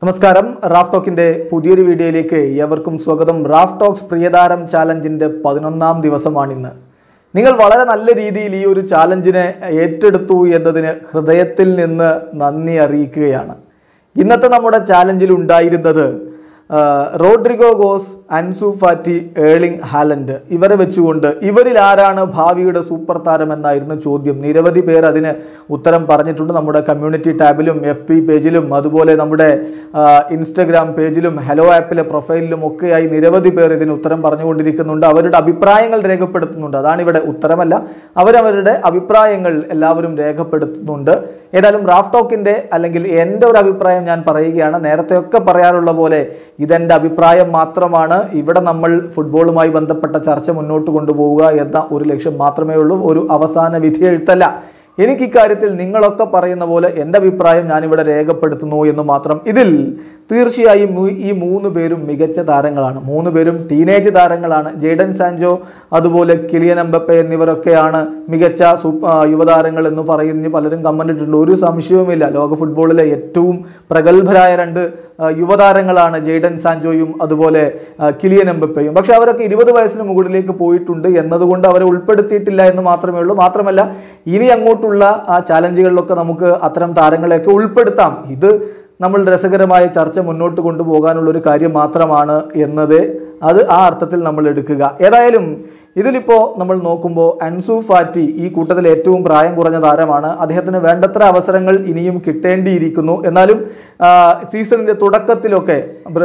നമസ്കാരം റാഫ് ടോക്കിന്റെ പുതിയൊരു വീഡിയോയിലേക്ക് ഏവർക്കും സ്വാഗതം റാഫ് ടോക്സ് പ്രിയതാരം ചാലഞ്ചിന്റെ പതിനൊന്നാം ദിവസമാണിന്ന് നിങ്ങൾ വളരെ നല്ല രീതിയിൽ ഈ ഒരു ചാലഞ്ചിനെ ഏറ്റെടുത്തു എന്നതിന് ഹൃദയത്തിൽ നിന്ന് നന്ദി അറിയിക്കുകയാണ് ഇന്നത്തെ നമ്മുടെ ചാലഞ്ചിൽ ഉണ്ടായിരുന്നത് ആ, Rodrygo Goes Ansu Fati Erling Haaland ഇവരെ വെച്ചുകൊണ്ട് ഇവരിൽ ആരാണ് ഭാവിയുടെ സൂപ്പർ താരം എന്നായിരുന്നു ചോദ്യം നിരവധി പേർ അതിന് ഉത്തരം പറഞ്ഞിട്ടുണ്ട് നമ്മുടെ കമ്മ്യൂണിറ്റി ടാബിലും എഫ് പി പേജിലും അതുപോലെ നമ്മുടെ ആ, ഇൻസ്റ്റഗ്രാം പേജിലും ഹലോ ആപ്പിലെ പ്രൊഫൈലിലും ഒക്കെയായി നിരവധി പേർ ഇതിന് ഉത്തരം പറഞ്ഞുകൊണ്ടിരിക്കുന്നുണ്ട് അവരുടെ അഭിപ്രായങ്ങൾ രേഖപ്പെടുത്തുന്നുണ്ട് അതാണ് ഇവിടെ ഉത്തരമല്ല അവരവരുടെ അഭിപ്രായങ്ങൾ എല്ലാവരും രേഖപ്പെടുത്തുന്നുണ്ട് ഏതായാലും റാഫ് ടോക്കിൻ്റെ അല്ലെങ്കിൽ എൻ്റെ ഒരു അഭിപ്രായം ഞാൻ പറയുകയാണ് നേരത്തെയൊക്കെ പറയാറുള്ള പോലെ ഇതെൻ്റെ അഭിപ്രായം മാത്രമാണ് ഇവിടെ നമ്മൾ ഫുട്ബോളുമായി ബന്ധപ്പെട്ട ചർച്ച മുന്നോട്ട് കൊണ്ടുപോവുക എന്ന ഒരു ലക്ഷ്യം മാത്രമേ ഉള്ളൂ ഒരു അവസാന വിധി എഴുത്തല്ല എനിക്ക് ഇക്കാര്യത്തിൽ നിങ്ങളൊക്കെ പറയുന്ന പോലെ എൻ്റെ അഭിപ്രായം ഞാനിവിടെ രേഖപ്പെടുത്തുന്നു എന്ന് മാത്രം ഇതിൽ തീർച്ചയായും മൂ- ഈ മൂന്ന് പേരും മികച്ച താരങ്ങളാണ് മൂന്ന് പേരും ടീനേജ് താരങ്ങളാണ് ജെയ്ഡൻ സാൻജോ അതുപോലെ കിലിയൻ എംബപ്പെ എന്നിവരൊക്കെയാണ് മികച്ച സൂപ്പ ആ, യുവതാരങ്ങൾ എന്ന് പറയുന്ന പലരും കമൻ്റ് ഇട്ടിട്ടുണ്ട് ഒരു സംശയവുമില്ല ലോക ഫുട്ബോളിലെ ഏറ്റവും പ്രഗത്ഭരായ രണ്ട് ആ, യുവതാരങ്ങളാണ് ജെയ്ഡൻ സാൻജോയും അതുപോലെ ആ, കിലിയൻ എംബപ്പയും പക്ഷെ അവരൊക്കെ ഇരുപത് വയസ്സിന് മുകളിലേക്ക് പോയിട്ടുണ്ട് എന്നതുകൊണ്ട് അവരെ ഉൾപ്പെടുത്തിയിട്ടില്ല എന്ന് മാത്രമേ ഉള്ളൂ മാത്രമല്ല ഇനി അങ്ങോട്ടുള്ള ആ ചാലഞ്ചുകളിലൊക്കെ നമുക്ക് അത്തരം താരങ്ങളെയൊക്കെ ഉൾപ്പെടുത്താം ഇത് നമ്മൾ രസകരമായ ചർച്ച മുന്നോട്ട് കൊണ്ടുപോകാനുള്ള ഒരു കാര്യം മാത്രമാണ് എന്നത് അത് ആ അർത്ഥത്തിൽ നമ്മൾ എടുക്കുക ഏതായാലും ഇതിലിപ്പോൾ നമ്മൾ നോക്കുമ്പോൾ അൻസു ഫാറ്റി ഈ കൂട്ടത്തിൽ ഏറ്റവും പ്രായം കുറഞ്ഞ താരമാണ് അദ്ദേഹത്തിന് വേണ്ടത്ര അവസരങ്ങൾ ഇനിയും കിട്ടേണ്ടിയിരിക്കുന്നു എന്നാലും ആ, സീസണിൻ്റെ തുടക്കത്തിലൊക്കെ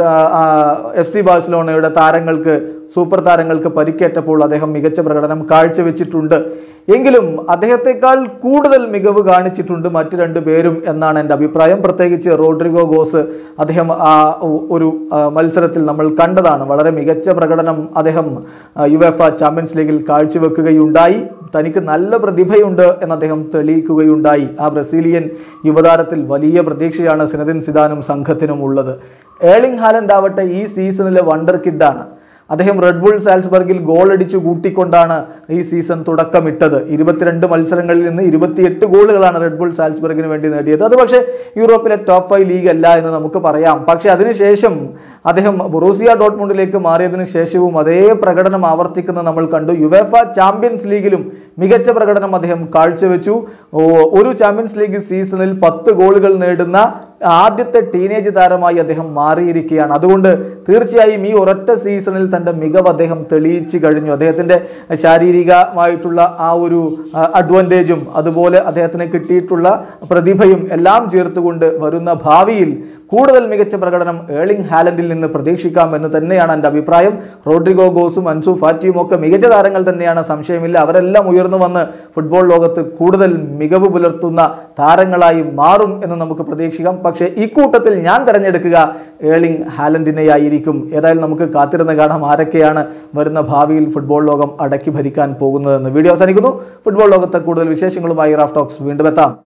എഫ് സി ബാഴ്സലോണയുടെ താരങ്ങൾക്ക് സൂപ്പർ താരങ്ങൾക്ക് പരിക്കേറ്റപ്പോൾ അദ്ദേഹം മികച്ച പ്രകടനം കാഴ്ചവെച്ചിട്ടുണ്ട് എങ്കിലും അദ്ദേഹത്തെക്കാൾ കൂടുതൽ മികവ് കാണിച്ചിട്ടുണ്ട് മറ്റു രണ്ടു പേരും എന്നാണ് എൻ്റെ അഭിപ്രായം പ്രത്യേകിച്ച് റോഡ്രിഗോ ഗോസ് അദ്ദേഹം ആ ഒ- ഒരു ആ, മത്സരത്തിൽ നമ്മൾ കണ്ടതാണ് വളരെ മികച്ച പ്രകടനം അദ്ദേഹം യുവേഫ ചാമ്പ്യൻസ് ലീഗിൽ കാഴ്ചവെക്കുകയുണ്ടായി തനിക്ക് നല്ല പ്രതിഭയുണ്ട് എന്ന് അദ്ദേഹം തെളിയിക്കുകയുണ്ടായി ആ ബ്രസീലിയൻ യുവതാരത്തിൽ വലിയ പ്രതീക്ഷയാണ് സിനദിൻ സിദാനും സംഘത്തിനും ഉള്ളത് ഏളിംഗ് ഹാലൻഡ് ആവട്ടെ ഈ സീസണിലെ വണ്ടർ കിഡാണ് അദ്ദേഹം റെഡ് ബുൾ സാൽസ്ബർഗിൽ ഗോൾ അടിച്ചു കൂട്ടിക്കൊണ്ടാണ് ഈ സീസൺ തുടക്കമിട്ടത് ഇരുപത്തിരണ്ട് മത്സരങ്ങളിൽ നിന്ന് ഇരുപത്തിയെട്ട് ഗോളുകളാണ് റെഡ് ബുൾ സാൽസ്ബർഗിന് വേണ്ടി നേടിയത് അത് പക്ഷേ യൂറോപ്പിലെ ടോപ്പ് ഫൈവ് ലീഗ് അല്ല എന്ന് നമുക്ക് പറയാം പക്ഷേ അതിനുശേഷം അദ്ദേഹം ബൊറൂസിയ ഡോട്ട്മുണ്ടിലേക്ക് മാറിയതിനു ശേഷവും അതേ പ്രകടനം ആവർത്തിക്കുന്നത് നമ്മൾ കണ്ടു യുവേഫ ചാമ്പ്യൻസ് ലീഗിലും മികച്ച പ്രകടനം അദ്ദേഹം കാഴ്ചവെച്ചു ഓ, ഒരു ചാമ്പ്യൻസ് ലീഗ് സീസണിൽ പത്ത് ഗോളുകൾ നേടുന്ന ആദ്യത്തെ ടീനേജ് താരമായി അദ്ദേഹം മാറിയിരിക്കുകയാണ് അതുകൊണ്ട് തീർച്ചയായും ഈ ഒരൊറ്റ സീസണിൽ തൻ്റെ മികവ് അദ്ദേഹം തെളിയിച്ചു കഴിഞ്ഞു അദ്ദേഹത്തിൻ്റെ ശാരീരികമായിട്ടുള്ള ആ ഒരു അഡ്വാൻറ്റേജും അതുപോലെ അദ്ദേഹത്തിന് കിട്ടിയിട്ടുള്ള പ്രതിഭയും എല്ലാം ചേർത്തുകൊണ്ട് വരുന്ന ഭാവിയിൽ കൂടുതൽ മികച്ച പ്രകടനം ഏളിംഗ് ഹാലൻഡിൽ നിന്ന് പ്രതീക്ഷിക്കാം എന്ന് തന്നെയാണ് എൻ്റെ അഭിപ്രായം റോഡ്രിഗോ ഗോസും അൻസു ഫാറ്റിയും ഒക്കെ മികച്ച താരങ്ങൾ തന്നെയാണ് സംശയമില്ല അവരെല്ലാം ഉയർന്നു വന്ന് ഫുട്ബോൾ ലോകത്ത് കൂടുതൽ മികവ് പുലർത്തുന്ന താരങ്ങളായി മാറും എന്ന് നമുക്ക് പ്രതീക്ഷിക്കാം പക്ഷേ ഇക്കൂട്ടത്തിൽ ഞാൻ തിരഞ്ഞെടുക്കുക ഏളിംഗ് ഹാലൻഡിനെയായിരിക്കും ഏതായാലും നമുക്ക് കാത്തിരുന്ന് കാണാം ആരൊക്കെയാണ് വരുന്ന ഭാവിയിൽ ഫുട്ബോൾ ലോകം അടക്കി ഭരിക്കാൻ പോകുന്നതെന്ന് വീഡിയോ അവസാനിക്കുന്നു ഫുട്ബോൾ ലോകത്തെ കൂടുതൽ വിശേഷങ്ങളുമായി റാഫ് ടോക്സ് വീണ്ടും എത്താം